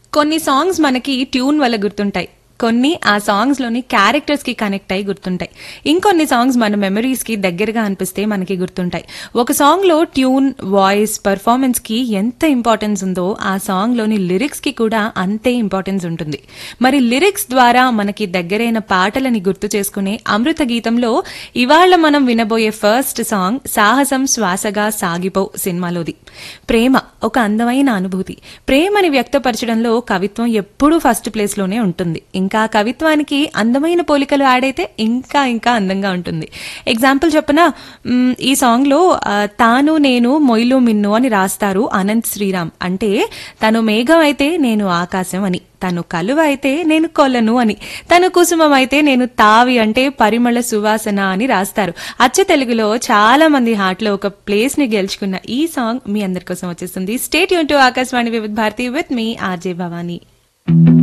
కొన్ని సాంగ్స్ మనకి ట్యూన్ వల్ల గుర్తుంటాయి కొన్ని ఆ సాంగ్స్ లోని క్యారెక్టర్స్ కి కనెక్ట్ అయి గుర్తుంటాయి ఇంకొన్ని సాంగ్స్ మన మెమరీస్ కి దగ్గరగా అనిపిస్తే మనకి గుర్తుంటాయి ఒక సాంగ్ లో ట్యూన్ వాయిస్ పర్ఫార్మెన్స్ కి ఎంత ఇంపార్టెన్స్ ఉందో ఆ సాంగ్ లోని లిరిక్స్ కి కూడా అంతే ఇంపార్టెన్స్ ఉంటుంది మరి లిరిక్స్ ద్వారా మనకి దగ్గరైన పాటలని గుర్తు చేసుకునే అమృత గీతంలో ఇవాళ మనం వినబోయే ఫస్ట్ సాంగ్ సాహసం శ్వాసగా సాగిపో సినిమాలోది ప్రేమ ఒక అందమైన అనుభూతి ప్రేమని వ్యక్తపరచడంలో కవిత్వం ఎప్పుడూ ఫస్ట్ ప్లేస్ లోనే ఉంటుంది ఇంకా కవిత్వానికి అందమైన పోలికలు యాడ్ అయితే ఇంకా ఇంకా అందంగా ఉంటుంది ఎగ్జాంపుల్ చెప్పనా మ్, ఈ సాంగ్ లో ఆ, తాను నేను మొయిలు మిన్ను అని రాస్తారు అనంత్ శ్రీరామ్ అంటే తను మేఘం అయితే నేను ఆకాశం అని తను కలువ అయితే నేను కొలను అని తను కుసుమం అయితే నేను తావి అంటే పరిమళ సువాసన అని రాస్తారు అచ్చ తెలుగులో చాలా మంది హార్ట్ లో ఒక ప్లేస్ ని గెలుచుకున్న ఈ సాంగ్ మీ అందరి కోసం వచ్చేస్తుంది స్టేట్ యూన్ to Akashvani Vividh Bharati with me RJ Bhavani